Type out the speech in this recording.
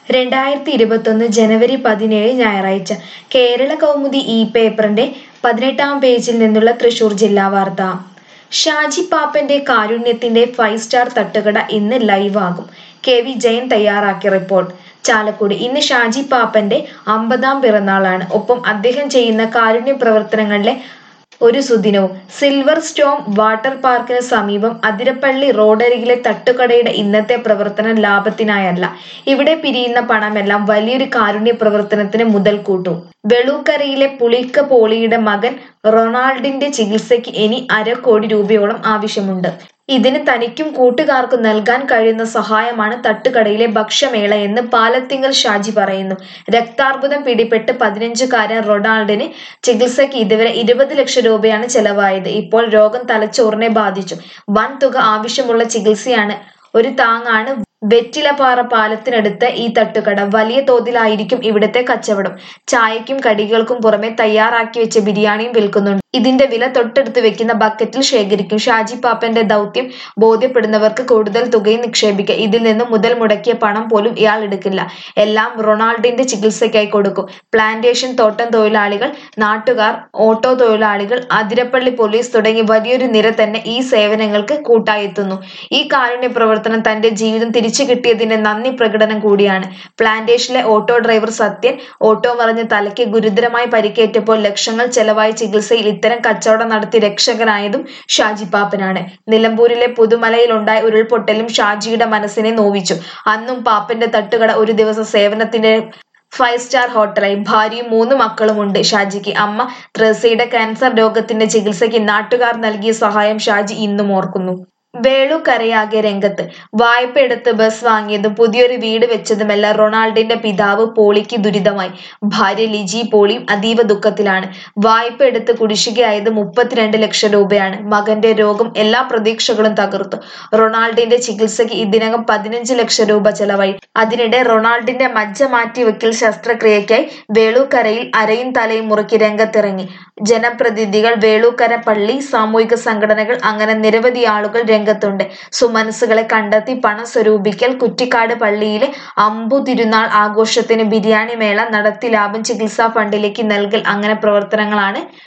രണ്ടായിരത്തി ഇരുപത്തൊന്ന് ജനുവരി പതിനേഴ് ഞായറാഴ്ച കേരള കൗമുദി ഇ പേപ്പറിന്റെ പതിനെട്ടാം പേജിൽ നിന്നുള്ള തൃശൂർ ജില്ലാ വാർത്ത ഷാജി പാപ്പന്റെ കാരുണ്യത്തിന്റെ ഫൈവ് സ്റ്റാർ തട്ടുകട ഇന്ന് ലൈവ് ആകും കെ വി ജയൻ തയ്യാറാക്കിയ റിപ്പോർട്ട് ചാലക്കുടി ഇന്ന് ഷാജി പാപ്പന്റെ അമ്പതാം പിറന്നാളാണ് ഒപ്പം അദ്ദേഹം ചെയ്യുന്ന കാരുണ്യ പ്രവർത്തനങ്ങളിലെ ഒരു സുദിനവും സിൽവർ സ്റ്റോം വാട്ടർ പാർക്കിന് സമീപം അതിരപ്പള്ളി റോഡരികിലെ തട്ടുകടയുടെ ഇന്നത്തെ പ്രവർത്തനം ലാഭത്തിനായല്ല ഇവിടെ പിരിയുന്ന പണമെല്ലാം വലിയൊരു കാരുണ്യ പ്രവർത്തനത്തിന് മുതൽക്കൂട്ടും വെളൂക്കരയിലെ പുളിക്ക പോളിയുടെ മകൻ റൊണാൾഡിന്റെ ചികിത്സയ്ക്ക് ഇനി അര കോടി രൂപയോളം ആവശ്യമുണ്ട് ഇതിന് തനിക്കും കൂട്ടുകാർക്കും നൽകാൻ കഴിയുന്ന സഹായമാണ് തട്ടുകടയിലെ ഭക്ഷ്യമേള എന്ന് പാലത്തിങ്കൽ ഷാജി പറയുന്നു രക്താർബുദം പിടിപെട്ട് പതിനഞ്ചുകാരൻ റൊണാൾഡിന് ചികിത്സയ്ക്ക് ഇതുവരെ ഇരുപത് ലക്ഷം രൂപയാണ് ചെലവായത് ഇപ്പോൾ രോഗം തലച്ചോറിനെ ബാധിച്ചു വൻ തുക ആവശ്യമുള്ള ചികിത്സയാണ് ഒരു താങ്ങാണ് വെറ്റിലപ്പാറ പാലത്തിനടുത്ത് ഈ തട്ടുകട വലിയ തോതിലായിരിക്കും ഇവിടുത്തെ കച്ചവടം ചായക്കും കടികൾക്കും പുറമെ തയ്യാറാക്കി വെച്ച ബിരിയാണിയും വിൽക്കുന്നുണ്ട് ഇതിന്റെ വില തൊട്ടടുത്ത് വെക്കുന്ന ബക്കറ്റിൽ ശേഖരിക്കും ഷാജി പാപ്പന്റെ ദൗത്യം ബോധ്യപ്പെടുന്നവർക്ക് കൂടുതൽ തുകയും നിക്ഷേപിക്കുക ഇതിൽ നിന്ന് മുതൽ മുടക്കിയ പണം പോലും ഇയാൾ എടുക്കില്ല എല്ലാം റൊണാൾഡിന്റെ ചികിത്സയ്ക്കായി കൊടുക്കും പ്ലാന്റേഷൻ തോട്ടം തൊഴിലാളികൾ നാട്ടുകാർ ഓട്ടോ തൊഴിലാളികൾ അതിരപ്പള്ളി പോലീസ് തുടങ്ങി വലിയൊരു നിര തന്നെ ഈ സേവനങ്ങൾക്ക് കൂട്ടായെത്തുന്നു ഈ കാരുണ്യ പ്രവർത്തനം തന്റെ ജീവിതം തിരിച്ചു കിട്ടിയതിന്റെ നന്ദി പ്രകടനം കൂടിയാണ് പ്ലാന്റേഷനിലെ ഓട്ടോ ഡ്രൈവർ സത്യൻ ഓട്ടോ മറിഞ്ഞ് തലയ്ക്ക് ഗുരുതരമായി പരിക്കേറ്റപ്പോൾ ലക്ഷങ്ങൾ ചെലവായ ചികിത്സയിൽ ഇത്തരം കച്ചവടം നടത്തി രക്ഷകനായതും ഷാജി പാപ്പനാണ് നിലമ്പൂരിലെ പുതുമലയിലുണ്ടായ ഉരുൾപൊട്ടലും ഷാജിയുടെ മനസ്സിനെ നോവിച്ചു അന്നും പാപ്പന്റെ തട്ടുകട ഒരു ദിവസം സേവനത്തിന്റെ ഫൈവ് സ്റ്റാർ ഹോട്ടലായി ഭാര്യയും മൂന്ന് മക്കളുമുണ്ട് ഷാജിക്ക് അമ്മ ത്രസയുടെ ക്യാൻസർ രോഗത്തിന്റെ ചികിത്സയ്ക്ക് നാട്ടുകാർ നൽകിയ സഹായം ഷാജി ഇന്നും ഓർക്കുന്നു വേളുക്കരയാകെ രംഗത്ത് വായ്പ എടുത്ത് ബസ് വാങ്ങിയതും പുതിയൊരു വീട് വെച്ചതുമെല്ലാം റൊണാൾഡിന്റെ പിതാവ് പോളിക്ക് ദുരിതമായി ഭാര്യ ലിജി പോളിയും അതീവ ദുഃഖത്തിലാണ് വായ്പ എടുത്ത് കുടിശ്ശികയായത് മുപ്പത്തിരണ്ട് ലക്ഷം രൂപയാണ് മകന്റെ രോഗം എല്ലാ പ്രതീക്ഷകളും തകർത്തു റൊണാൾഡിന്റെ ചികിത്സയ്ക്ക് ഇതിനകം പതിനഞ്ച് ലക്ഷം രൂപ ചെലവായി അതിനിടെ റൊണാൾഡിന്റെ മജ്ജ മാറ്റിവെക്കൽ ശസ്ത്രക്രിയയ്ക്കായി വേളൂക്കരയിൽ അരയും തലയും മുറുക്കി രംഗത്തിറങ്ങി ജനപ്രതിനിധികൾ വേളൂക്കര പള്ളി സാമൂഹിക സംഘടനകൾ അങ്ങനെ നിരവധി ആളുകൾ രംഗത്തുണ്ട് സുമനസ്സുകളെ കണ്ടെത്തി പണം സ്വരൂപിക്കൽ കുറ്റിക്കാട് പള്ളിയിലെ അമ്പു തിരുനാൾ ആഘോഷത്തിന് ബിരിയാണി മേള നടത്തി ലാഭം ചികിത്സാ ഫണ്ടിലേക്ക് നൽകൽ അങ്ങനെ പ്രവർത്തനങ്ങളാണ്